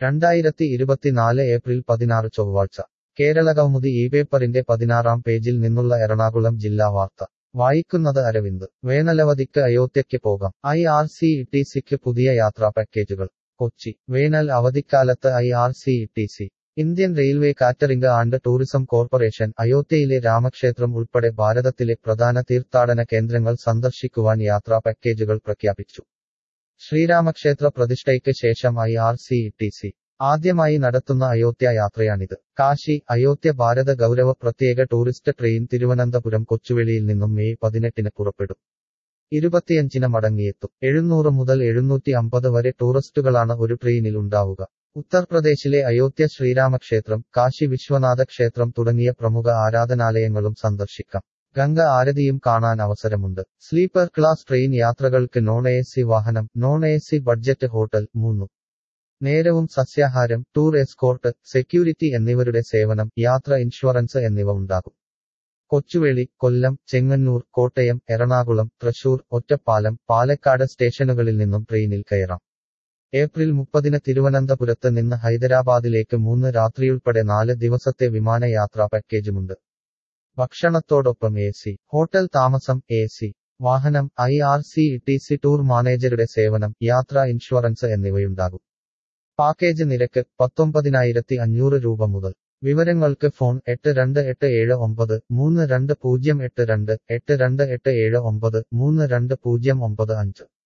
രണ്ടായിരത്തി ഇരുപത്തിനാല് ഏപ്രിൽ പതിനാറ് ചൊവ്വാഴ്ച കേരളകൗമുദി ഈ പേപ്പറിന്റെ പതിനാറാം പേജിൽ നിന്നുള്ള എറണാകുളം ജില്ലാ വാർത്ത വായിക്കുന്നത് അരവിന്ദ് വേനലവധിക്ക് അയോധ്യയ്ക്ക് പോകാം ഐ ആർ സി ടി സിക്ക് പുതിയ യാത്രാ പാക്കേജുകൾ കൊച്ചി വേനൽ അവധിക്കാലത്ത് I R C T C Indian railway catering and tourism corporation അയോധ്യയിലെ രാമക്ഷേത്രം ഉൾപ്പെടെ ഭാരതത്തിലെ പ്രധാന തീർത്ഥാടന കേന്ദ്രങ്ങൾ സന്ദർശിക്കുവാൻ യാത്രാ പാക്കേജുകൾ പ്രഖ്യാപിച്ചു ശ്രീരാമക്ഷേത്ര പ്രതിഷ്ഠയ്ക്ക് ശേഷം I R C T C ആദ്യമായി നടത്തുന്ന അയോധ്യ യാത്രയാണിത് കാശി അയോധ്യ ഭാരത ഗൗരവ പ്രത്യേക ടൂറിസ്റ്റ് ട്രെയിൻ തിരുവനന്തപുരം കൊച്ചുവേളിയിൽ നിന്നും മെയ് പതിനെട്ടിന് പുറപ്പെടും ഇരുപത്തിയഞ്ചിന് മടങ്ങിയെത്തും എഴുന്നൂറ് മുതൽ എഴുന്നൂറ്റി അമ്പത് വരെ ടൂറിസ്റ്റുകളാണ് ഒരു ട്രെയിനിൽ ഉണ്ടാവുക ഉത്തർപ്രദേശിലെ അയോധ്യ ശ്രീരാമക്ഷേത്രം കാശി വിശ്വനാഥ ക്ഷേത്രം തുടങ്ങിയ പ്രമുഖ ആരാധനാലയങ്ങളും സന്ദർശിക്കാം ഗംഗ ആരതിയും കാണാൻ അവസരമുണ്ട് സ്ലീപ്പർ ക്ലാസ് ട്രെയിൻ യാത്രകൾക്ക് നോൺ എ സി വാഹനം non A C budget hotel മൂന്നു നേരവും സസ്യാഹാരം ടൂർ എസ്കോർട്ട് സെക്യൂരിറ്റി എന്നിവരുടെ സേവനം യാത്ര ഇൻഷുറൻസ് എന്നിവ ഉണ്ടാകും കൊച്ചുവേളി കൊല്ലം ചെങ്ങന്നൂർ കോട്ടയം എറണാകുളം തൃശൂർ ഒറ്റപ്പാലം പാലക്കാട് സ്റ്റേഷനുകളിൽ നിന്നും ട്രെയിനിൽ കയറാം ഏപ്രിൽ മുപ്പതിന് തിരുവനന്തപുരത്ത് നിന്ന് ഹൈദരാബാദിലേക്ക് മൂന്ന് രാത്രിയുൾപ്പെടെ നാല് ദിവസത്തെ വിമാനയാത്രാ പാക്കേജുമുണ്ട് ഭക്ഷണത്തോടൊപ്പം എ സി ഹോട്ടൽ താമസം എ സി വാഹനം I R C T C tour മാനേജറുടെ സേവനം യാത്രാ ഇൻഷുറൻസ് എന്നിവയുണ്ടാകും പാക്കേജ് നിരക്ക് പത്തൊമ്പതിനായിരത്തി അഞ്ഞൂറ് രൂപ മുതൽ വിവരങ്ങൾക്ക് ഫോൺ എട്ട് രണ്ട് എട്ട് ഏഴ് ഒമ്പത് മൂന്ന് രണ്ട് പൂജ്യം എട്ട് രണ്ട് എട്ട് രണ്ട് എട്ട് ഏഴ് ഒമ്പത് മൂന്ന് രണ്ട് പൂജ്യം ഒമ്പത് അഞ്ച്